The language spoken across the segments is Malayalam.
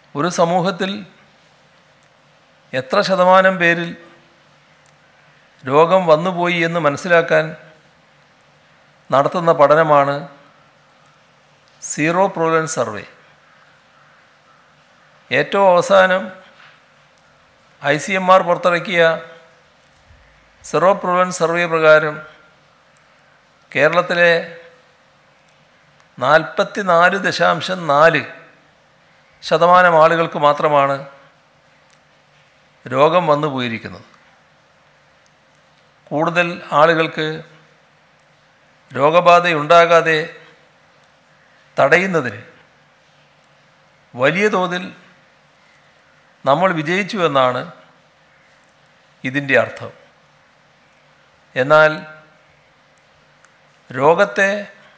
ഒരു സമൂഹത്തിൽ എത്ര ശതമാനം പേരിൽ രോഗം വന്നുപോയി എന്ന് മനസ്സിലാക്കാൻ നടത്തുന്ന പഠനമാണ് സീറോ പ്രോലൻസ് സർവേ ഏറ്റവും അവസാനം ഐ സി എം ആർ പുറത്തിറക്കിയ സീറോ പ്രോലൻസ് സർവേ പ്രകാരം കേരളത്തിലെ നാൽപ്പത്തി നാല് ദശാംശം നാല് ശതമാനം ആളുകൾക്ക് മാത്രമാണ് രോഗം വന്നു പോയിരിക്കുന്നത് കൂടുതൽ ആളുകൾക്ക് രോഗബാധയുണ്ടാകാതെ തടയുന്നതിന് വലിയ തോതിൽ നമ്മൾ വിജയിച്ചു എന്നാണ് ഇതിൻ്റെ അർത്ഥം എന്നാൽ രോഗത്തെ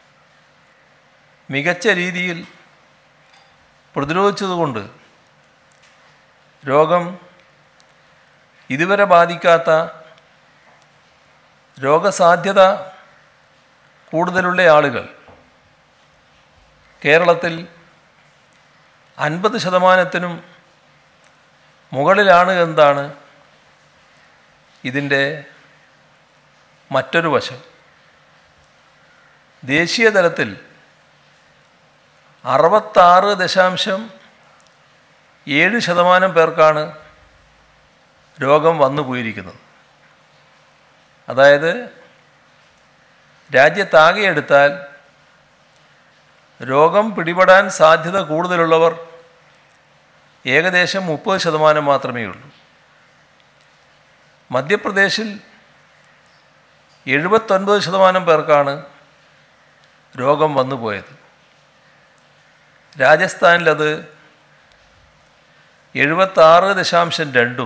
മികച്ച രീതിയിൽ പ്രതിരോധിച്ചതുകൊണ്ട് രോഗം ഇതുവരെ ബാധിക്കാത്ത രോഗസാധ്യത കൂടുതലുള്ള ആളുകൾ കേരളത്തിൽ അൻപത് ശതമാനത്തിനും മുകളിലാണ് എന്നതാണ് ഇതിൻ്റെ മറ്റൊരു വശം ദേശീയ തലത്തിൽ അറുപത്താറ് ദശാംശം ഏഴ് ശതമാനം പേർക്കാണ് രോഗം വന്നു പോയിരിക്കുന്നത് അതായത് രാജ്യത്താകെ എടുത്താൽ രോഗം പിടിപെടാൻ സാധ്യത കൂടുതലുള്ളവർ ഏകദേശം മുപ്പത് ശതമാനം മാത്രമേ ഉള്ളൂ മധ്യപ്രദേശിൽ എഴുപത്തൊൻപത് ശതമാനം പേർക്കാണ് രോഗം വന്നു പോയത് രാജസ്ഥാനിലത് എഴുപത്താറ് ദശാംശം രണ്ടും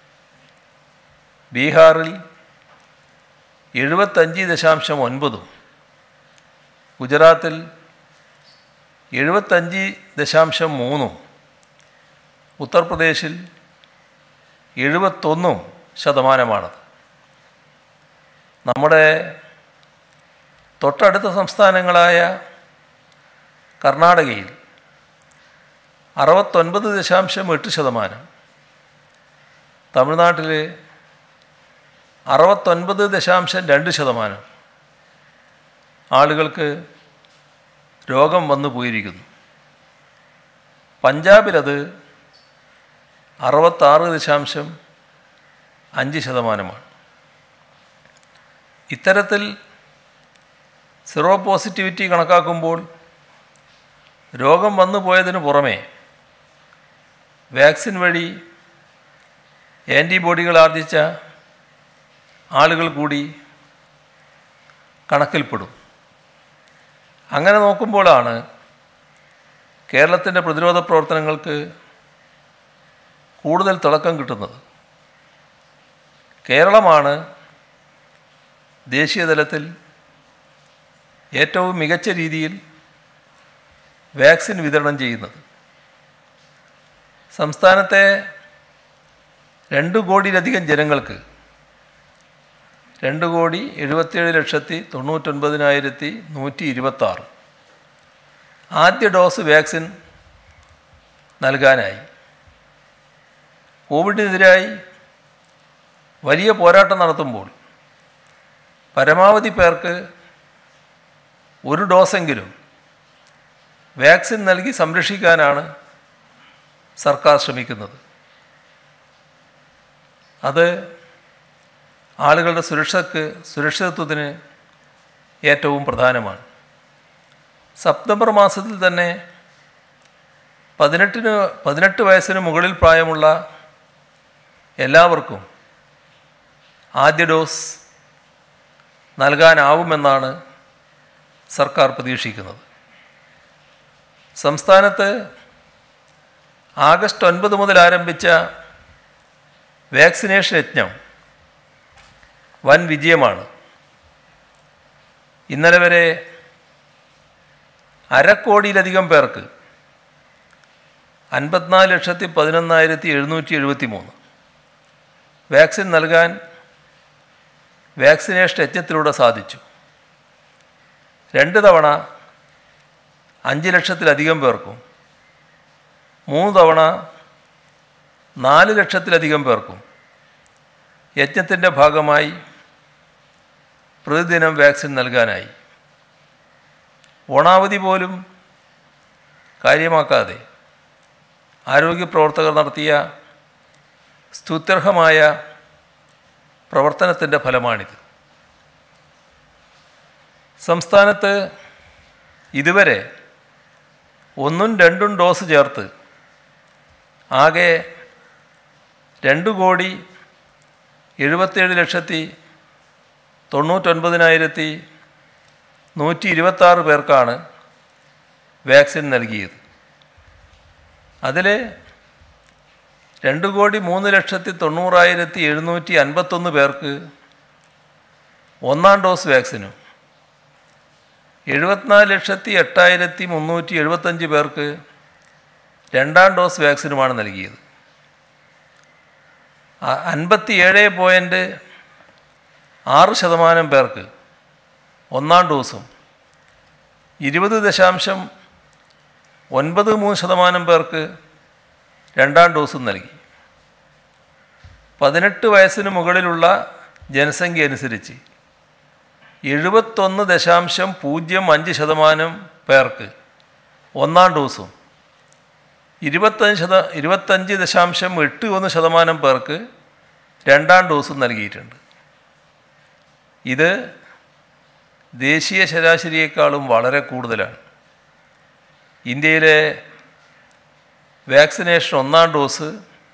ബീഹാറിൽ എഴുപത്തഞ്ച് ദശാംശം ഒൻപതും ഗുജറാത്തിൽ എഴുപത്തഞ്ച് ദശാംശം മൂന്നും ഉത്തർപ്രദേശിൽ എഴുപത്തൊന്നും ശതമാനമാണത് നമ്മുടെ തൊട്ടടുത്ത സംസ്ഥാനങ്ങളായ കർണാടകയിൽ അറുപത്തൊൻപത് ദശാംശം എട്ട് ശതമാനം തമിഴ്നാട്ടിൽ അറുപത്തൊൻപത് ദശാംശം രണ്ട് ശതമാനം ആളുകൾക്ക് രോഗം വന്നു പോയിരിക്കുന്നു പഞ്ചാബിലത് അറുപത്താറ് ദശാംശം അഞ്ച് ശതമാനമാണ് ഇത്തരത്തിൽ സിറോ പോസിറ്റിവിറ്റി കണക്കാക്കുമ്പോൾ രോഗം വന്നു പോയതിനു പുറമെ വാക്സിൻ വഴി ആൻറ്റിബോഡികൾ ആർജിച്ച ആളുകൾ കൂടി കണക്കിൽപ്പെടും അങ്ങനെ നോക്കുമ്പോഴാണ് കേരളത്തിൻ്റെ പ്രതിരോധ പ്രവർത്തനങ്ങൾക്ക് കൂടുതൽ തിളക്കം കിട്ടുന്നത് കേരളമാണ് ദേശീയ തലത്തിൽ ഏറ്റവും മികച്ച രീതിയിൽ വാക്സിൻ വിതരണം ചെയ്യുന്നത് സംസ്ഥാനത്തെ രണ്ട് കോടിയിലധികം ജനങ്ങൾക്ക് രണ്ട് കോടി എഴുപത്തിയേഴ് ലക്ഷത്തി തൊണ്ണൂറ്റൊൻപതിനായിരത്തി നൂറ്റി ഇരുപത്താറ് ആദ്യ ഡോസ് വാക്സിൻ നൽകാനായി കോവിഡിനെതിരായി വലിയ പോരാട്ടം നടത്തുമ്പോൾ പരമാവധി പേർക്ക് ഒരു ഡോസെങ്കിലും വാക്സിൻ നൽകി സംരക്ഷിക്കാനാണ് സർക്കാർ ശ്രമിക്കുന്നത് അത് ആളുകളുടെ സുരക്ഷയ്ക്ക് സുരക്ഷിതത്വത്തിന് ഏറ്റവും പ്രധാനമാണ് സെപ്റ്റംബർ മാസത്തിൽ തന്നെ പതിനെട്ടിന് പതിനെട്ട് വയസ്സിന് മുകളിൽ പ്രായമുള്ള എല്ലാവർക്കും ആദ്യ ഡോസ് നൽകാനാവുമെന്നാണ് സർക്കാർ പ്രതീക്ഷിക്കുന്നത് സംസ്ഥാനത്ത് ആഗസ്റ്റ് ഒൻപത് മുതൽ ആരംഭിച്ച വാക്സിനേഷൻ യജ്ഞം വൻ വിജയമാണ് ഇന്നലെ വരെ അരക്കോടിയിലധികം പേർക്ക് അൻപത്തിനാല് ലക്ഷത്തി പതിനൊന്നായിരത്തി എഴുന്നൂറ്റി എഴുപത്തി മൂന്ന് വാക്സിൻ നൽകാൻ വാക്സിനേഷൻ യജ്ഞത്തിലൂടെ സാധിച്ചു രണ്ട് തവണ അഞ്ച് ലക്ഷത്തിലധികം പേർക്കും മൂന്ന് തവണ നാല് ലക്ഷത്തിലധികം പേർക്കും യജ്ഞത്തിൻ്റെ ഭാഗമായി പ്രതിദിനം വാക്സിൻ നൽകാനായി ഓണാവധി പോലും കാര്യമാക്കാതെ ആരോഗ്യ പ്രവർത്തകർ നടത്തിയ സ്തുത്യർഹമായ പ്രവർത്തനത്തിൻ്റെ ഫലമാണിത് സംസ്ഥാനത്ത് ഇതുവരെ ഒന്നും രണ്ടും ഡോസ് ചേർത്ത് ആകെ രണ്ട് കോടി എഴുപത്തേഴ് ലക്ഷത്തി തൊണ്ണൂറ്റൊൻപതിനായിരത്തി നൂറ്റി ഇരുപത്താറ് പേർക്കാണ് വാക്സിൻ നൽകിയത് അതിൽ രണ്ട് കോടി മൂന്ന് ലക്ഷത്തി തൊണ്ണൂറായിരത്തി എഴുന്നൂറ്റി അൻപത്തൊന്ന് പേർക്ക് ഒന്നാം ഡോസ് വാക്സിനും എഴുപത്തിനാല് ലക്ഷത്തി എട്ടായിരത്തി മുന്നൂറ്റി എഴുപത്തഞ്ച് പേർക്ക് രണ്ടാം ഡോസ് വാക്സിനുമാണ് നൽകിയത് അൻപത്തി ഏഴ് പോയിൻറ്റ് ആറ് ശതമാനം പേർക്ക് ഒന്നാം ഡോസും ഇരുപത് ദശാംശം ഒൻപത് മൂന്ന് ശതമാനം പേർക്ക് രണ്ടാം ഡോസും നൽകി പതിനെട്ട് വയസ്സിന് മുകളിലുള്ള ജനസംഖ്യ അനുസരിച്ച് എഴുപത്തൊന്ന് ദശാംശം പൂജ്യം അഞ്ച് ശതമാനം പേർക്ക് ഒന്നാം ഡോസും ഇരുപത്തഞ്ച് ശത ഇരുപത്തഞ്ച് ദശാംശം എട്ട് ഒന്ന് ശതമാനം പേർക്ക് രണ്ടാം ഡോസും നൽകിയിട്ടുണ്ട് ഇത് ദേശീയ ശരാശരിയേക്കാളും വളരെ കൂടുതലാണ് ഇന്ത്യയിലെ വാക്സിനേഷൻ ഒന്നാം ഡോസ്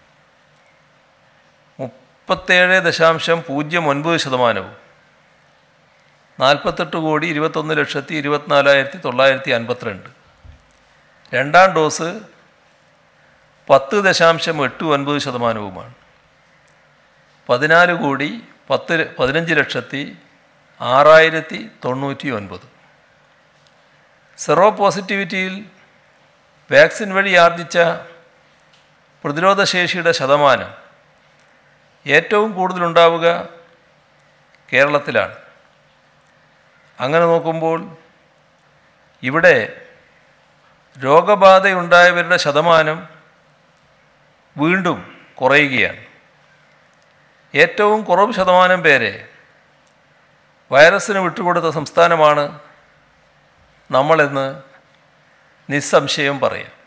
മുപ്പത്തേഴ് ദശാംശം പൂജ്യം ഒൻപത് ശതമാനവും നാൽപ്പത്തെട്ട് കോടി ഇരുപത്തൊന്ന് ലക്ഷത്തി ഇരുപത്തിനാലായിരത്തി തൊള്ളായിരത്തി അൻപത്തിരണ്ട് രണ്ടാം ഡോസ് പത്ത് ദശാംശം എട്ട് ഒൻപത് ശതമാനവുമാണ് പതിനാല് കോടി പത്ത് പതിനഞ്ച് ലക്ഷത്തി ആറായിരത്തി തൊണ്ണൂറ്റി ഒൻപത് സെറോ പോസിറ്റിവിറ്റിയിൽ വാക്സിൻ വഴി ആർജിച്ച പ്രതിരോധശേഷിയുടെ ശതമാനം ഏറ്റവും കൂടുതലുണ്ടാവുക കേരളത്തിലാണ് അങ്ങനെ നോക്കുമ്പോൾ ഇവിടെ രോഗബാധയുണ്ടായവരുടെ ശതമാനം വീണ്ടും കുറയുകയാണ് ഏറ്റവും കുറവ് ശതമാനം പേരെ വൈറസിന് വിട്ടുകൊടുത്ത സംസ്ഥാനമാണ് നമ്മളെന്ന് നിസ്സംശയം പറയാം